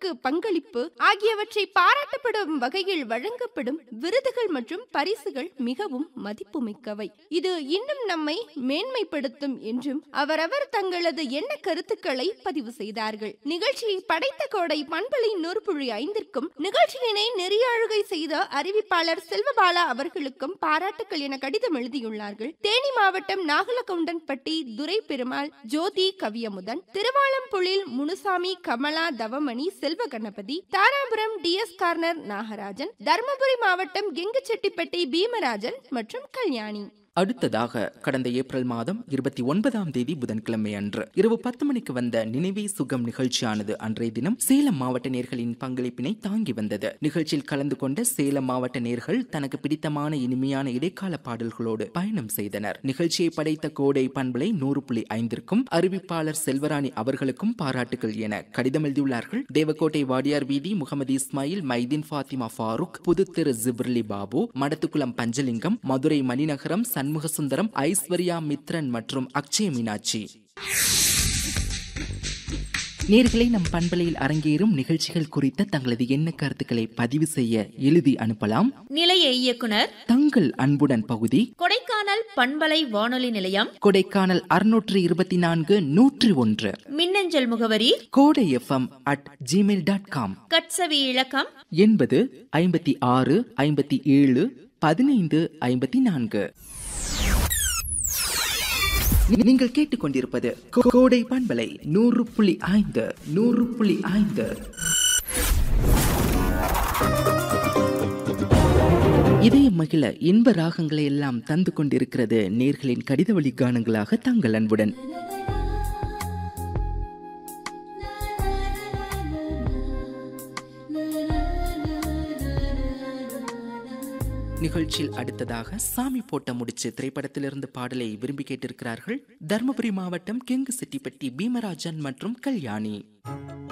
மக்களுக்கு பங்களிப்பு ஆகியவற்றை பாராட்டப்படும் வகையில் வழங்கப்படும் விருதுகள் மற்றும் பரிசுகள் மிகவும் மதிப்புமிக்கவை இது இன்னும் நம்மை மேன்மைப்படுத்தும் என்றும் அவரவர் தங்களது எண்ண கருத்துக்களை பதிவு செய்தார்கள் நிகழ்ச்சியை படைத்த கோடை பண்பலை நூற்புழி ஐந்திற்கும் நிகழ்ச்சியினை நெறியாழுகை செய்த அறிவிப்பாளர் செல்வபாலா அவர்களுக்கும் பாராட்டுக்கள் என கடிதம் எழுதியுள்ளார்கள் தேனி மாவட்டம் நாகலகவுண்டன்பட்டி துரை பெருமாள் ஜோதி கவியமுதன் திருவாளம்புழில் Munusamy Kamala Thavamani Selva Ganapathi Dharapuram T S corner Nagarajan Dharmapuri மாவட்டம் கெங்குச்செட்டிப்பட்டி பீமராஜன் மற்றும் கல்யாணி அடுத்ததாக கடந்த ஏப்ரல் மாதம் இருபத்தி ஒன்பதாம் தேதி புதன்கிழமை அன்று இரவு பத்து மணிக்கு வந்த நினைவே சுகம் நிகழ்ச்சியானது அன்றைய தினம் சேலம் மாவட்ட நேர்களின் பங்களிப்பினை தாங்கி வந்தது நிகழ்ச்சியில் கலந்து கொண்ட சேலம் மாவட்ட நேர்கள் தனக்கு பிடித்தமான இனிமையான இடைக்கால பாடல்களோடு பயணம் செய்தனர் நிகழ்ச்சியை படைத்த கோடை பண்பலை நூறு புள்ளி ஐந்திற்கும் அறிவிப்பாளர் செல்வராணி அவர்களுக்கும் பாராட்டுகள் என கடிதம் எழுதியுள்ளார்கள் தேவக்கோட்டை வாடியார் வீதி முகமது இஸ்மாயில் மைதீன் ஃபாத்திமா ஃபாரூக் புதுத்திரு ஜிப்ரலி பாபு மடத்துக்குளம் பஞ்சலிங்கம் மதுரை மணிநகரம் சண்முகசுந்தரம் ஐஸ்வர்யா மித்ரன் மற்றும் அக்ஷய மீனாட்சி நேர்களை நம் பண்பலையில் அரங்கேறும் நிகழ்ச்சிகள் குறித்த தங்களது எண்ண கருத்துக்களை பதிவு செய்ய எழுதி அனுப்பலாம் நிலைய இயக்குனர் தங்கள் அன்புடன் பகுதி கொடைக்கானல் பண்பலை வானொலி நிலையம் கொடைக்கானல் அறுநூற்று இருபத்தி நான்கு நூற்றி ஒன்று மின்னஞ்சல் முகவரி Kodai FM at Gmail dot com கட்சவி இலக்கம் எண்பது ஐம்பத்தி ஆறு ஐம்பத்தி ஏழு பதினைந்து ஐம்பத்தி நான்கு நீ- நீங்கள் கேட்டுக்கொண்டிருப்பது கோ- கோடை பண்பலை நூறு புள்ளி ஐந்து நூறு புள்ளி ஐந்து இதய மகிழ இன்ப ராகங்களை எல்லாம் தந்து கொண்டிருக்கிறது நேர்களின் கடித வழி கானங்களாக தங்கள் அன்புடன் நிகழ்ச்சியில் அடுத்ததாக சாமி போட்ட முடிச்சு திரைப்படத்திலிருந்து பாடலை விரும்பி கேட்டிருக்கிறார்கள் தருமபுரி மாவட்டம் கெங்கு செட்டிப்பட்டி பீமராஜன் மற்றும் கல்யாணி